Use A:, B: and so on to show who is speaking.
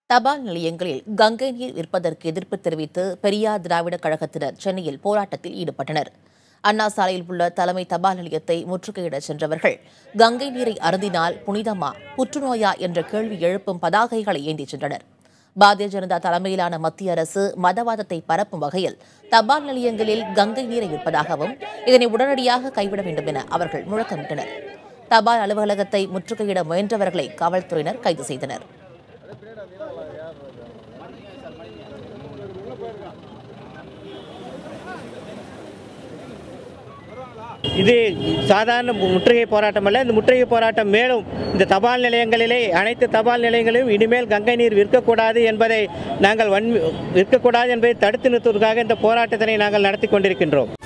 A: தபால் நிலையங்களில் கங்கை நீர் விற்பதற்கு எதிர்ப்பு தெரிவித்து பெரியார் திராவிட கழகத்தினர் சென்னையில் போராட்டத்தில் ஈடுபட்டனர் அண்ணா சாலையில் உள்ள தலைமை தபால் நிலையத்தை முற்றுகையிடச் சென்றவர்கள் கங்கை நீரை அருந்தினால் புனிதமா புற்றுநோயா என்ற கேள்வி எழுப்பும் பதாகைகளை ஏந்திச் சென்றனர் பாரதிய ஜனதா தலைமையிலான மத்திய அரசு மதவாதத்தை பரப்பும் வகையில் தபால் நிலையங்களில் கங்கை நீரை விற்பதாகவும் இதனை உடனடியாக கைவிட வேண்டும் என அவர்கள் முழக்கமிட்டனர் தபால் அலுவலகத்தை முற்றுகையிட முயன்றவர்களை காவல்துறையினர் கைது செய்தனர்
B: இது சாதாரண முற்றுகை போராட்டம் அல்ல இந்த முற்றுகை போராட்டம் மேலும் இந்த தபால் நிலையங்களிலே அனைத்து தபால் நிலையங்களிலும் இனிமேல் கங்கை நீர் விற்கக்கூடாது என்பதை நாங்கள் வன்மி விற்கக்கூடாது என்பதை தடுத்து நிறுத்துவதற்காக இந்த போராட்டத்தினை நாங்கள் நடத்தி கொண்டிருக்கின்றோம்